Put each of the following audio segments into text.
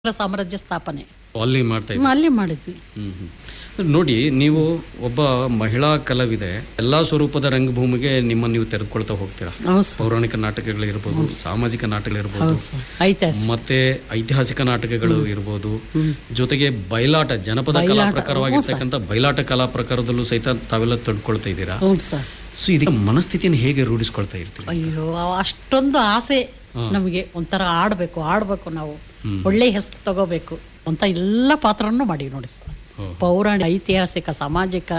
ಸಾಮ್ರಾಜ್ಯ ಸ್ಥಾಪನೆ ಅಲ್ಲಿ ಮಾಡ್ತಾ ಹ್ಮ್, ಅಲ್ಲಿ ಮಾಡಿದ್ವಿ ಹ್ಮ್ ಹ್ಮ್. ನೋಡಿ ನೀವು ಒಬ್ಬ ಮಹಿಳಾ ಕಲಾವಿದೆ ಎಲ್ಲಾ ಸ್ವರೂಪದ ರಂಗಭೂಮಿಗೆ ನಿಮ್ಮನ್ನು ನೀವು ತೆರೆದುಕೊಳ್ತಾ ಹೋಗ್ತೀರಾ ಹೌದು ಸರ್ ಪೌರಾಣಿಕ ನಾಟಕಗಳಿರ್ಬೋದು ಸಾಮಾಜಿಕ ನಾಟಕಗಳಿರ್ಬೋದು ಹೌದು ಸರ್ ಐತಿಹಾಸಿಕ ಮತ್ತೆ ಐತಿಹಾಸಿಕ ನಾಟಕಗಳು ಇರ್ಬೋದು ಜೊತೆಗೆ ಬಯಲಾಟ ಜನಪದ ಕಲಾ ಪ್ರಕಾರವಾಗಿರ್ತಕ್ಕಂಥ ಬಯಲಾಟ ಕಲಾ ಪ್ರಕಾರದಲ್ಲೂ ಸಹಿತ ತಾವೆಲ್ಲ ತೊಡ್ಕೊಳ್ತಾ ಇದ್ದೀರಾ ಹ್ಞೂ ಸರ್ ಸೊ ಇದಕ್ಕೆ ಮನಸ್ಥಿತಿಯನ್ನು ಹೇಗೆ ರೂಢಿಸ್ಕೊಳ್ತಾ ಇರ್ತೀರಿ ಅಯ್ಯೋ ಅವ್ ಅಷ್ಟೊಂದು ಆಸೆ ನಮಗೆ ಒಂಥರ ಆಡಬೇಕು ಆಡಬೇಕು ನಾವು ಒಳ್ಳೆ ಹೆಸರು ತಗೋಬೇಕು ಅಂತ ಎಲ್ಲ ಪಾತ್ರನೂ ಮಾಡಿ ನೋಡಿ ಸರ್ ಪೌರಾಣಿಕ ಐತಿಹಾಸಿಕ ಸಾಮಾಜಿಕ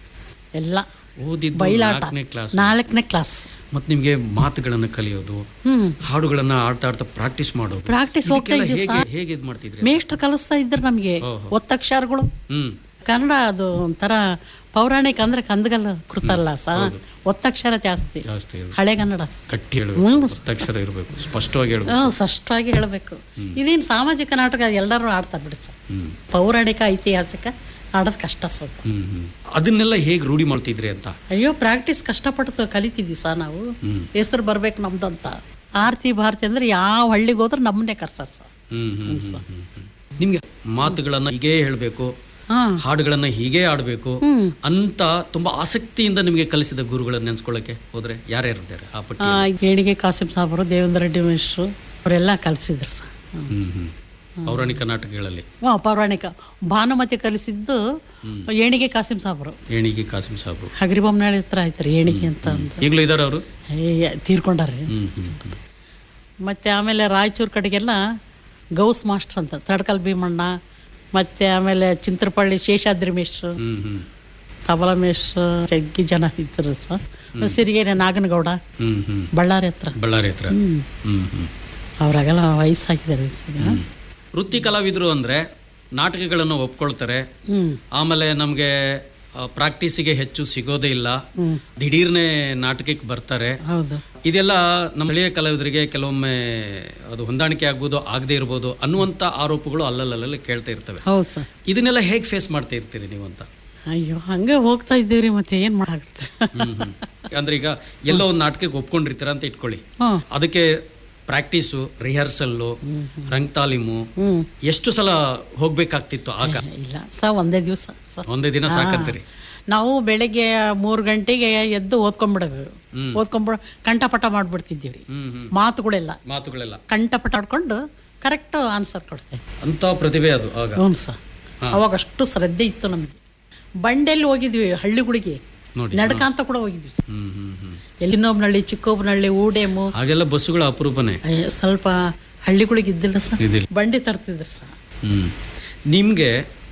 ಎಲ್ಲ ಓದಿದ್ದು ಬಯಲಾಟ ನಾಲ್ಕನೇ ಕ್ಲಾಸ್ ನಾಲ್ಕನೇ ಕ್ಲಾಸ್ ಮತ್ತೆ ನಿಮ್ಗೆ ಮಾತುಗಳನ್ನ ಕಲಿಯೋದು ಹ್ಮ್ ಹಾಡುಗಳನ್ನ ಆಡ್ತಾ ಆಡ್ತಾ ಪ್ರಾಕ್ಟೀಸ್ ಮಾಡೋದು ಪ್ರಾಕ್ಟೀಸ್ ಹೋಗ್ತಾ ಇದಕ್ಕೆಲ್ಲ ಇದ್ದೀವಿ ಹೇಗೆ ಸರ್ ಹೇಗೆ ಇದು ಮಾಡ್ತಿದ್ರಿ ಮೇಷ್ಟ್ರು ಕಲಿಸ್ತಾ ಇದ್ರು ನಮಗೆ ಒತ್ತಕ್ಷರಗಳು ಹ್ಮ್ ಕನ್ನಡ ಅದು ಒಂಥರ ಪೌರಾಣಿಕ ಅಂದ್ರೆ ಕಂದಗಲ್ಲ ಕೃತಲ್ಲ ಸರ್ ಒತ್ತಕ್ಷರ ಜಾಸ್ತಿ ಜಾಸ್ತಿ ಇರುತ್ತೆ. ಹಳೆಗನ್ನಡ ಕಟ್ಟಿ ಹೇಳ್ಬೇಕು ಅಕ್ಷರ ಇರಬೇಕು ಸ್ಪಷ್ಟವಾಗಿ ಹೇಳ್ಬೇಕು ಹ್ಞೂ ಸ್ಪಷ್ಟವಾಗಿ ಹೇಳಬೇಕು ಇದೇನು ಸಾಮಾಜಿಕ ನಾಟಕ ಎಲ್ಲರೂ ಆಡ್ತಾರೆ ಬಿಡಿ ಸರ್ ಹ್ಮ್ ಪೌರಾಣಿಕ ಐತಿಹಾಸಿಕ ಆಡೋದು ಕಷ್ಟ ಸ್ವಲ್ಪ ಹ್ಮ್ ಹ್ಮ್ ಅದನ್ನೆಲ್ಲ ಹೇಗೆ ರೂಢಿ ಮಾಡ್ತಿದ್ರಿ ಅಂತ ಅಯ್ಯೋ ಪ್ರಾಕ್ಟೀಸ್ ಕಷ್ಟಪಟ್ಟು ಕಲಿತಿದ್ವಿ ಸರ್ ನಾವು ಹೆಸರು ಬರ್ಬೇಕು ನಮ್ದು ಅಂತ ಆರ್ತಿ ಭಾರತಿ ಅಂದ್ರೆ ಯಾವ ಹಳ್ಳಿಗೆ ಹೋದ್ರೆ ನಮ್ಮನ್ನೇ ಕರ್ಸಾರ ಸರ್ ಹ್ಮ್ ಹ್ಮ್ ಹ್ಮ್, ಹ್ಮ್, ಹ್ಮ್. ನಿಮ್ಗೆ ಮಾತುಗಳನ್ನ ಹೀಗೆ ಹೇಳ್ಬೇಕು ಹಾ ಹಾಡುಗಳನ್ನ ಹೀಗೆ ಆಡ್ಬೇಕು ಅಂತ ತುಂಬಾ ಆಸಕ್ತಿಯಿಂದ ನಿಮಗೆ ಕಲಿಸಿದ ಗುರುಗಳನ್ನ ನೆನ್ಸ್ಕೊಳ್ಳಕ್ಕೆ ಹೋದ್ರೆ ಯಾರ್ಯಾರಿದ್ದಾರೆ ಆ ಪಟ್ಟಿ ಆ, ಏಣಿಗೆ ಕಾಸಿಂ ಸಾಬರು ದೇವೇಂದ್ರ ರೆಡ್ಡಿ ಮೇಷ್ಟ್ರು ಅವರೆಲ್ಲ ಕಲಿಸಿದ್ರು ಸರ್ ಹ್ಮ್ ಹ್ಮ್ ಪೌರಾಣಿಕ ನಾಟಕಗಳಲ್ಲಿ ಹ್ಞೂ ಪೌರಾಣಿಕ ಭಾನುಮತಿ ಕಲಿಸಿದ್ದು ಏಣಿಗೆ ಕಾಸಿಂ ಸಾಬರು ಏಣಿಗೆ ಕಾಸಿಂ ಸಾಬ್ರು ಹಗರಿಬೊಮ್ಮನಾಳಿ ಹತ್ರ ಆಯ್ತಾರೆ ಏಣಿಗೆ ಅಂತ ಅಂತ ಈಗಲೂ ಇದಾರೆ ಅವರು ಏ, ತೀರ್ಕೊಂಡಾರೆ ಹ್ಮ್ ಹ್ಮ್ ಹ್ಮ್. ಮತ್ತು ಆಮೇಲೆ ರಾಯಚೂರು ಕಡೆಗೆಲ್ಲ ಗೌಸ್ ಮಾಸ್ಟರ್ ಅಂತ ತಡ್ಕಲ್ ಭೀಮಣ್ಣ ಮತ್ತು ಆಮೇಲೆ ಚಿಂತ್ರಪಳ್ಳಿ ಶೇಷಾದ್ರಿ ಮೇಷ್ಟ್ರು ಹ್ಮ್ ಹ್ಮ್ ತಬಲ ಮೇಷ್ಟ್ರು ಜಗ್ಗಿ ಜನ ಇದ್ರು sir Sirigere Naganagowda hmm hmm Ballari ಹತ್ರ ಬಳ್ಳಾರಿ ಹತ್ರ ಹ್ಮ್ ಹ್ಮ್ ಅವರಾಗೆಲ್ಲ ವಯಸ್ಸಾಗಿದ್ದಾರೆ ಸರ್ ವೃತ್ತಿ ಕಲಾವಿದರು ಅಂದ್ರೆ ನಾಟಕಗಳನ್ನು ಒಪ್ಕೊಳ್ತಾರೆ ಹ್ಞೂ ಆಮೇಲೆ ನಮಗೆ ಪ್ರಾಕ್ಟೀಸಿಗೆ ಹೆಚ್ಚು ಸಿಗೋದೇ ಇಲ್ಲ ದಿಢೀರ್ನೆ ನಾಟಕಕ್ಕೆ ಬರ್ತಾರೆ ಹೌದು ಇದೆಲ್ಲ ನಮ್ಮ ಹಳೆಯ ಕಲಾವಿದರಿಗೆ ಕೆಲವೊಮ್ಮೆ ಅದು ಹೊಂದಾಣಿಕೆ ಆಗ್ಬೋದು ಆಗದೆ ಇರ್ಬೋದು ಅನ್ನುವಂಥ ಆರೋಪಗಳು ಅಲ್ಲಲ್ಲಲ್ಲಿ ಕೇಳ್ತಾ ಇರ್ತವೆ ಹೌದು ಸರ್ ಇದನ್ನೆಲ್ಲ ಹೇಗೆ ಫೇಸ್ ಮಾಡ್ತಾ ಇರ್ತೀರಿ ನೀವು ಅಂತ ಅಯ್ಯೋ ಹಂಗೆ ಹೋಗ್ತಾ ಇದ್ದೀವಿ ಮತ್ತೆ ಏನು ಮಾಡಾಗುತ್ತೆ ಹ್ಮ್, ಹ್ಮ್. ಅಂದ್ರೆ ಈಗ ಎಲ್ಲೋ ಒಂದು ನಾಟಕಕ್ಕೆ ಒಪ್ಕೊಂಡಿರ್ತೀರ ಅಂತ ಇಟ್ಕೊಳ್ಳಿ ಹ್ಞೂ ಅದಕ್ಕೆ ಪ್ರಾಕ್ಟೀಸು ರಿಹರ್ಸಲ್ಲು ರಂಗ್ ತಾಲೀಮು ಹ್ಞೂ ಎಷ್ಟು ಸಲ ಹೋಗ್ಬೇಕಾಗ್ತಿತ್ತು ಆಗ ಇಲ್ಲ ಸರ್ ಒಂದೇ ದಿವಸ ಸರ್ ಒಂದೇ ದಿನ ಸಾಕಂತೀರಿ ನಾವು ಬೆಳಗ್ಗೆ ಮೂರು ಗಂಟೆಗೆ ಎದ್ದು ಓದ್ಕೊಂಡ್ಬಿಡೋದು ಓದ್ಕೊಂಡ್ಬಿಡ ಕಂಠಪಟ ಮಾಡ್ಬಿಡ್ತಿದ್ದೀವಿ ಹ್ಮ್ ಹ್ಮ್ ಮಾತುಗಳೆಲ್ಲ ಮಾತುಗಳೆಲ್ಲ ಕಂಠಪಟ ಆಡ್ಕೊಂಡು ಕರೆಕ್ಟ್ ಆನ್ಸರ್ ಕೊಡ್ತೇವೆ ಅಂತ ಪ್ರತಿಭೆ ಅದು ಆಗ ಹ್ಞೂ ಸರ್ ಅವಾಗ ಅಷ್ಟು ಶ್ರದ್ಧೆ ಇತ್ತು ನಮಗೆ ಬಂಡೆಯಲ್ಲಿ ಹೋಗಿದ್ವಿ ಹಳ್ಳಿಗಳಿಗೆ ನೋಡಿ ನಡ್ಕಂತ ಕೂಡ ಹೋಗಿದ್ವಿ ಸರ್ ಹ್ಮ್ ಹ್ಮ್ ಹ್ಮ್ ಎಲ್ಲಿನೊಬ್ನಹಳ್ಳಿ ಚಿಕ್ಕೋಬ್ನಹಳ್ಳಿ ಊಡೇಮು ಹಾಗೆಲ್ಲ ಬಸ್ಸುಗಳ ಅಪರೂಪನೇ ಅಯ್ಯ, ಸ್ವಲ್ಪ ಹಳ್ಳಿಗಳಿಗೆ ಇದ್ದಿಲ್ಲ ಸರ್ ಇದಿಲ್ಲ ಬಂಡಿ ತರ್ತಿದ್ರು ಸರ್ ಹ್ಮ್ ನಿಮ್ಗೆ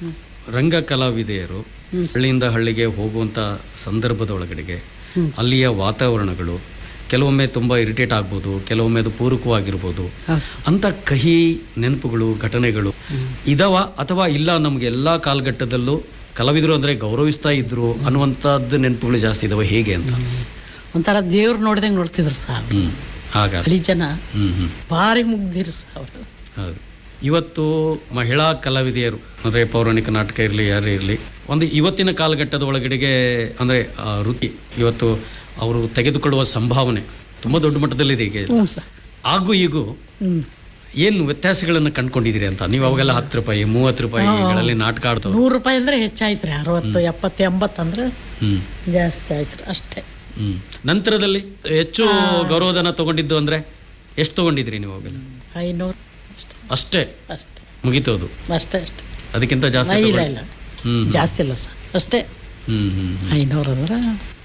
ರಂಗ ಕಲಾವಿದೆಯರು ಹಳ್ಳಿಯಿಂದ ಹಳ್ಳಿಗೆ ಹೋಗುವಂತ ಸಂದರ್ಭದೊಳಗಡೆಗೆ ಅಲ್ಲಿಯ ವಾತಾವರಣಗಳು ಕೆಲವೊಮ್ಮೆ ತುಂಬಾ ಇರಿಟೇಟ್ ಆಗ್ಬೋದು ಕೆಲವೊಮ್ಮೆ ಅದು ಪೂರಕವಾಗಿರ್ಬೋದು ಹೌದು ಸರ್ ಅಂತ ಕಹಿ ನೆನಪುಗಳು ಘಟನೆಗಳು ಇದಾವ ಅಥವಾ ಇಲ್ಲ ನಮ್ಗೆ ಎಲ್ಲಾ ಕಾಲಘಟ್ಟದಲ್ಲೂ ಕಲಾವಿದರು ಅಂದ್ರೆ ಗೌರವಿಸ್ತಾ ಇದ್ರು ಅನ್ನುವಂಥದ್ದು ನೆನಪುಗಳು ಜಾಸ್ತಿ ಇದಾವೆ ಹೇಗೆ ಅಂತ ಒಂಥರ ದೇವ್ರು ನೋಡಿದಂಗೆ ನೋಡ್ತಿದ್ರು ಸರ್ ಹ್ಮ್ ಹಾಗಾದ್ರೆ ಹಳ್ಳಿ ಜನ ಹ್ಮ್ ಹ್ಮ್ ಭಾರಿ ಮುಗ್ದಿರು ಸರ್ ಅವರು ಹೌದು ಇವತ್ತು ಮಹಿಳಾ ಕಲಾವಿದೆಯರು ಅಂದರೆ ಪೌರಾಣಿಕ ನಾಟಕ ಇರಲಿ ಯಾರೇ ಇರಲಿ ಒಂದು ಇವತ್ತಿನ ಕಾಲಘಟ್ಟದ ಒಳಗಡೆಗೆ ಅಂದರೆ ಆ ವೃತ್ತಿ ಇವತ್ತು ಅವರು ತೆಗೆದುಕೊಳ್ಳುವ ಸಂಭಾವನೆ ತುಂಬ ದೊಡ್ಡ ಮಟ್ಟದಲ್ಲಿದೆ ಈಗ ಹ್ಞೂ ಸರ್ ಹಾಗೂ ಈಗೂ ಹ್ಞೂ ಏನು ವ್ಯತ್ಯಾಸಗಳನ್ನು ಕಂಡ್ಕೊಂಡಿದ್ದೀರಿ ಅಂತ ನೀವು ಅವಾಗೆಲ್ಲ ಹತ್ತು ರೂಪಾಯಿ ಮೂವತ್ತು ರೂಪಾಯಿಗಳಲ್ಲಿ ನಾಟಕ ಆಡ್ತಾವೆ ನೂರು ರೂಪಾಯಿ ಅಂದರೆ ಹೆಚ್ಚಾಯ್ತು ರೀ ಅರವತ್ತು ಎಪ್ಪತ್ತು ಎಂಬತ್ತು ಅಂದ್ರೆ ಹ್ಮ್ ಜಾಸ್ತಿ ಆಯ್ತು ರೀ ಅಷ್ಟೇ ಹ್ಮ್ ನಂತರದಲ್ಲಿ ಹೆಚ್ಚು ಗೌರವಧನ ತಗೊಂಡಿದ್ದು ಅಂದ್ರೆ ಎಷ್ಟು ತಗೊಂಡಿದ್ರಿ ನೀವು ಅವಾಗೆಲ್ಲ ಐನೂರು ಅಷ್ಟೇ ಅಷ್ಟೇ ಅಷ್ಟೇ ಮುಗೀತು ಅದು ಅಷ್ಟೇ ಅಷ್ಟೇ ಅದಕ್ಕಿಂತ ಜಾಸ್ತಿ ಇಲ್ಲ ತಗೊಂಡ್- ಇಲ್ಲ ಹ್ಮ್ ಜಾಸ್ತಿ ಇಲ್ಲ ಸರ್ ಅಷ್ಟೇ ಹ್ಮ್ ಹ್ಮ್ ಐನೂರು ಅಂದ್ರೆ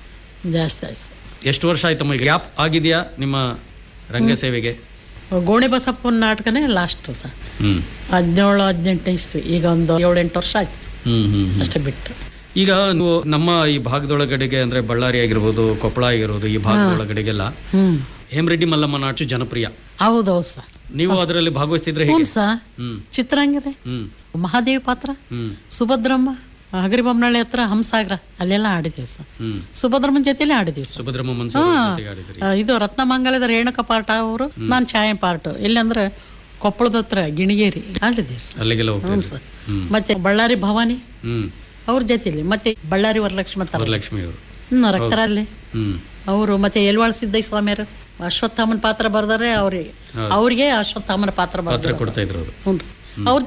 ಜಾಸ್ತಿ ಆಯ್ತು ಎಷ್ಟು ವರ್ಷ ಆಯ್ತಮ್ಮ ಈಗ ಗ್ಯಾಪ್ ಆಗಿದೆಯಾ ನಿಮ್ಮ ರಂಗ ಸೇವೆಗೆ ಗೋಣಿ ಬಸಪ್ಪನ ನಾಟಕನೇ ಲಾಸ್ಟ್ ಸರ್ ಹ್ಮ್ ಹದಿನೇಳು ಹದಿನೆಂಟು ಇಸ್ವಿ ಈಗ ಒಂದು ಏಳೆಂಟು ವರ್ಷ ಆಯ್ತು ಸರ್ ಹ್ಮ್ ಹ್ಮ್ ಹ್ಮ್. ಅಷ್ಟೇ ಬಿಟ್ಟು ಈಗ ನೀವು ನಮ್ಮ ಈ ಭಾಗದೊಳಗಡೆಗೆ ಅಂದ್ರೆ ಬಳ್ಳಾರಿ ಆಗಿರ್ಬೋದು ಕೊಪ್ಪಳ ಆಗಿರ್ಬೋದು ಈ ಭಾಗದೊಳಗಡೆಗೆಲ್ಲ ಹ್ಞೂ ಹೇಮರೆಡ್ಡಿ ಮಲ್ಲಮ್ಮ ನಾಟು ಜನಪ್ರಿಯ ಹೌದು ಹೌದು ಸರ್ ನೀವು ಅದರಲ್ಲಿ ಭಾಗವಹಿಸ್ತಿದ್ರೆ ಹ್ಞೂ ಹೇಗೆ ಸರ್ ಹ್ಮ್ ಚಿತ್ರಾಂಗದೆ ಹ್ಮ್ ಮಹಾದೇವಿ ಪಾತ್ರ ಹ್ಮ್ ಸುಭದ್ರಮ್ಮ ಹಗರಿಬೊಮ್ಮನಹಳ್ಳಿ ಹತ್ರ ಹಂಸಾಗರ ಅಲ್ಲೆಲ್ಲ ಆಡಿದ್ದೀವಿ ಸರ್ ಹ್ಮ್ ಸುಭದ್ರಮ್ಮನ ಜೊತೆಲೇ ಆಡಿದ್ದೀವಿ ಸರ್ ಸುಭದ್ರಮ್ಮ ಮನ್ಸೂರ್ ಅವ್ರ ಜೊತೆಗೆ ಆಡಿದ್ರಿ ಆ, ಇದು ರತ್ನಮಂಗಲದ ರೇಣುಕ ಪಾಠ ಅವರು ನಾನು ಛಾಯೆ ಪಾರ್ಟ್ ಇಲ್ಲಂದ್ರೆ ಕೊಪ್ಪಳದ ಹತ್ರ ಗಿಣಿಗೇರಿ ಆಡಿದ್ದೀವಿ ಸರ್ ಅಲ್ಲಿಗೆಲ್ಲ ಹ್ಞೂ ಹೋಗ್ತಿದ್ರಿ ಸರ್ ಹ್ಮ್ ಮತ್ತೆ ಬಳ್ಳಾರಿ ಭವಾನಿ ಹ್ಮ್ ಅವ್ರ ಜೊತೆಲಿ ಮತ್ತೆ ಬಳ್ಳಾರಿ ವರಲಕ್ಷ್ಮಿ ಅಂತ ವರಲಕ್ಷ್ಮಿ ಅವರು ಹ್ಞೂ ರಕ್ತರಲ್ಲಿ ಹ್ಮ್ ಅವರು ಮತ್ತೆ ಎಲ್ವಾಳ್ ಸಿದ್ದಯ್ಯ ಸ್ವಾಮಿಯರು ಅಶ್ವತ್ಥಾಮನ ಪಾತ್ರ ಬರ್ದಾರೆ ಅವ್ರಿಗೆ ಅವ್ರಿಗೆ ಅಶ್ವತ್ಥಾಮನ ಪಾತ್ರ ಪಾತ್ರ ಬರ್ತಾರೆ ಕೊಡ್ತಾ ಇದ್ರು ಅವರು ಹ್ಞೂ ಅವ್ರ